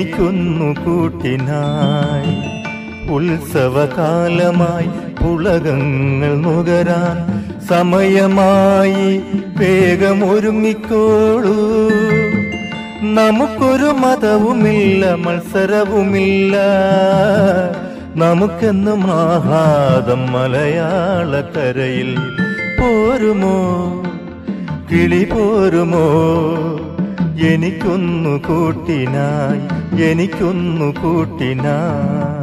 എനിക്കൊന്നു കൂട്ടിനായി ഉത്സവകാലമായി പുളകങ്ങൾ നുകരാൻ സമയമായി വേഗമൊരുങ്ങിക്കോളൂ നമുക്കൊരു മതവുമില്ല മത്സരവുമില്ല നമുക്കെന്നും ആഹ്ലാദം മലയാളക്കരയിൽ പോരുമോ കിളി പോരുമോ എനിക്കൊന്നു കൂട്ടിനായി എനിക്കൊന്നു കൂട്ടിനായി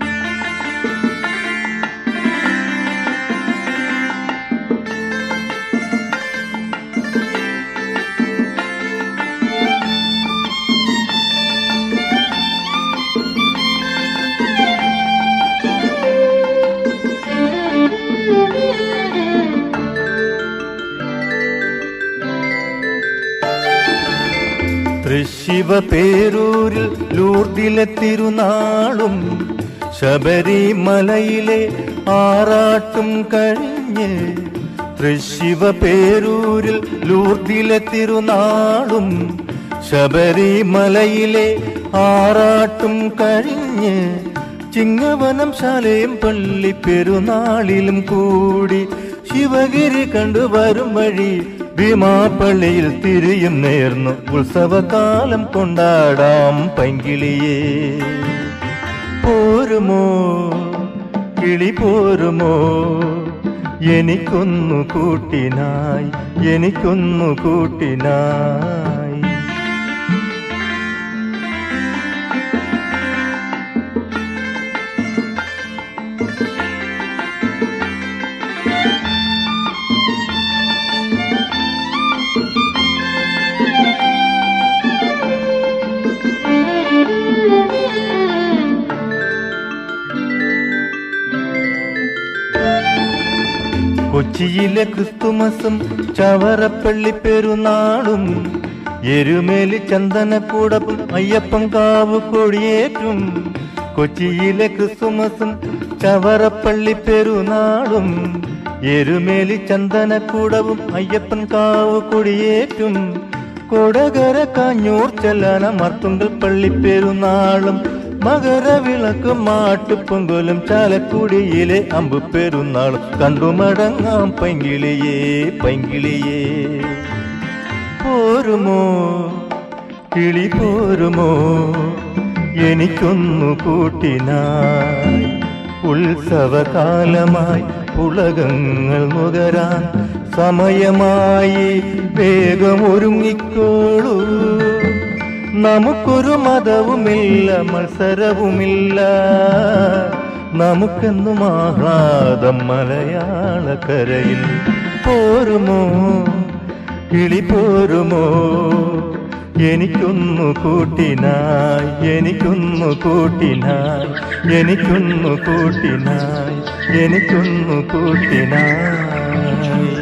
തൃശിവ പേരൂരിൽ ലൂർദിലെ തിരുനാളും ശബരിമലയിലെ ആറാട്ടും കഴിഞ്ഞ് തൃശിവ പേരൂരിൽ ലൂർദിലെ തിരുനാളും ശബരിമലയിലെ ആറാട്ടും കഴിഞ്ഞ് ചിങ്ങവനം ശാലയും പള്ളി പെരുന്നാളിലും കൂടി ശിവഗിരി കണ്ടുവരും വഴി ഭീമാപ്പള്ളിയിൽ തിരിയും നേർന്നു ഉത്സവകാലം കൊണ്ടാടാം പൈങ്കിളിയേ പോരുമോ കിളി പോരുമോ എനിക്കൊന്നു കൂട്ടിനായി എനിക്കൊന്നു കൂട്ടിനായി കൊച്ചിയിലെ ക്രിസ്തുമസും ചവറപ്പള്ളി പെരുന്നാളും എരുമേലി ചന്ദനക്കൂടപ്പും അയ്യപ്പൻ കാവ് കൊടിയേറ്റും കൊച്ചിയിലെ ക്രിസ്തുമസും ചവറപ്പള്ളി പെരുന്നാളും എരുമേലി ചന്ദനക്കൂടവും അയ്യപ്പൻ കാവ് കൊടിയേറ്റും കൊടകര കാഞ്ഞൂർ ചെല്ലാന മർത്തുങ്കൽ പള്ളി പെരുന്നാളും മകരവിളക്കും മാട്ടുപൊങ്കലും ചാലക്കുടിയിലെ അമ്പ് പെരുന്നാളും കണ്ടുമടങ്ങാം പൈങ്കിളിയേ പൈങ്കിളിയേ പോരുമോ കിളി പോരുമോ എനിക്കൊന്നു കൂട്ടിനായി ഉത്സവകാലമായി പുളകങ്ങൾ നുകരാൻ സമയമായി വേഗം ഒരുങ്ങിക്കോളൂ നമുക്കൊരു മതവുമില്ല മത്സരവുമില്ല നമുക്കെന്നും ആഹ്ലാദം മലയാളക്കരയിൽ പോരുമോ കിളി പോരുമോ എനിക്കൊന്നു കൂട്ടിനായി എനിക്കൊന്നു കൂട്ടിനായി എനിക്കൊന്നു കൂട്ടിനായി എനിക്കൊന്നു കൂട്ടിനായി